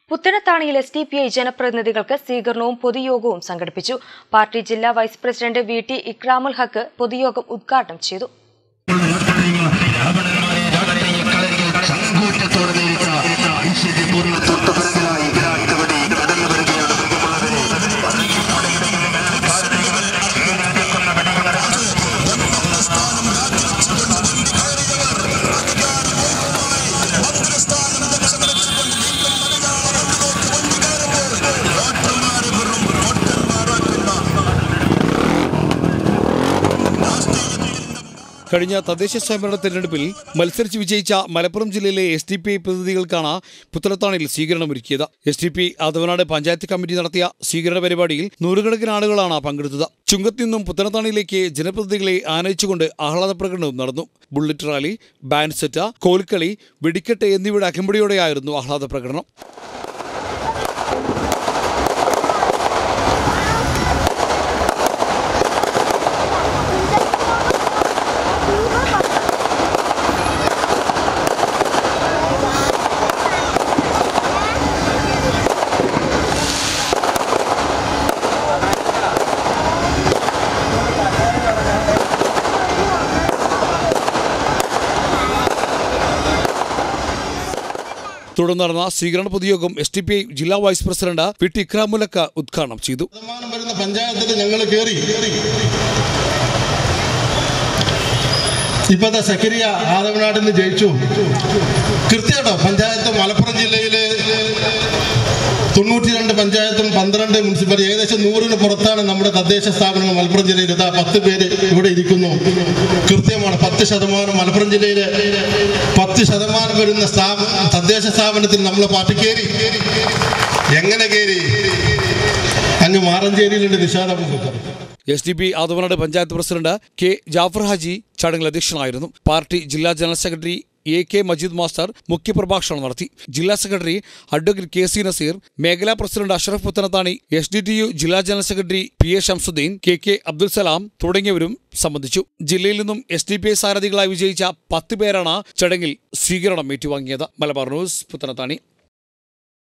പുത്തനത്താണിയിൽ S D P I ജനപ്രതിനിധികൾക്ക് സ്വീകരണവും പൊതുയോഗവും സംഘടിപ്പിച്ചു പാർട്ടി ജില്ലാ vice president V T Ikramul Haq പൊതുയോഗം ഉദ്ഘാടനം ചെയ്തു ചങ്കൂറ്റത്തോടെ നേരിട്ട ഐശ്വര്യപൂർണ്ണ തൊട്ടുപിറകിലായി വിരാട് കോഹ്ലി കടന്നു വരികയാണ് കഴിഞ്ഞ തദ്ദേശ സ്വയംഭരണ തെരഞ്ഞെടുപ്പിൽ മത്സരിച്ച് വിജയിച്ച മലപ്പുറം ജില്ലയിലെ എസ് ഡി പി ഐ പ്രതിനിധികൾക്കാണ് പുത്തലത്താണിയിൽ സ്വീകരണമൊരുക്കിയത് S D P Athavanad panchayat committee നടത്തിയ സ്വീകരണ പരിപാടിയിൽ നൂറുകണക്കിന് ആളുകളാണ് പങ്കെടുത്തത് ചുങ്കത്ത് നിന്നും പുത്തനത്താണിയിലേക്ക് ജനപ്രതിനിധികളെ ആനയിച്ചുകൊണ്ട് ആഹ്ലാദ പ്രകടനവും നടന്നു bullet rally band set kolkali വെടിക്കെട്ട് എന്നിവയുടെ അകമ്പടിയോടെയായിരുന്നു ആഹ്ലാദ പ്രകടനം തുടർന്ന് നടന്ന സ്വീകരണ പൊതുയോഗം എസ് ടി പി ഐ ജില്ലാ vice president P T Ikramul Haq ഉദ്ഘാടനം ചെയ്തു ശതമാനം വരുന്ന പഞ്ചായത്തിൽ ഞങ്ങൾ കയറി ഇപ്പത്തെ സക്കരിയ ആദവനാട്ടിൽ നിന്ന് ജയിച്ചു കൃത്യമായിട്ടോ പഞ്ചായത്ത് മലപ്പുറം ജില്ലയിലെ തൊണ്ണൂറ്റി രണ്ട് പഞ്ചായത്തും പന്ത്രണ്ട് മുനിസിപ്പാലിറ്റി ഏകദേശം നൂറിന് പുറത്താണ് നമ്മുടെ തദ്ദേശ സ്ഥാപനങ്ങൾ മലപ്പുറം ജില്ലയിൽ ഇതാ പത്ത് പേര് ഇവിടെ ഇരിക്കുന്നു കൃത്യമാണ് പത്ത് ശതമാനം മലപ്പുറം ജില്ലയിലെ പത്ത് ശതമാനം വരുന്ന സ്ഥാപ തദ്ദേശ സ്ഥാപനത്തിൽ നമ്മളെ പാർട്ടി കയറി എങ്ങനെ കയറി അങ്ങ് മാറഞ്ചേരിയിലുണ്ട് Nishad Abubakar S D P Athavanad panchayat president K Jafar Haji ചടങ്ങിൽ അധ്യക്ഷനായിരുന്നു പാർട്ടി ജില്ലാ general secretary A K Majeed master മുഖ്യപ്രഭാഷണം നടത്തി ജില്ലാ secretary advocate K C Naseer മേഖലാ president Ashraf Puthanathani S D T U ജില്ലാ general secretary P A Shamsuddin K K Abdul Salam തുടങ്ങിയവരും സംബന്ധിച്ചു ജില്ലയിൽ നിന്നും എസ് ഡി പി ഐ സാരഥികളായി വിജയിച്ച പത്ത് പേരാണ് ചടങ്ങിൽ സ്വീകരണം ഏറ്റുവാങ്ങിയത് മലബാർ ന്യൂസ് പുത്തനത്താണി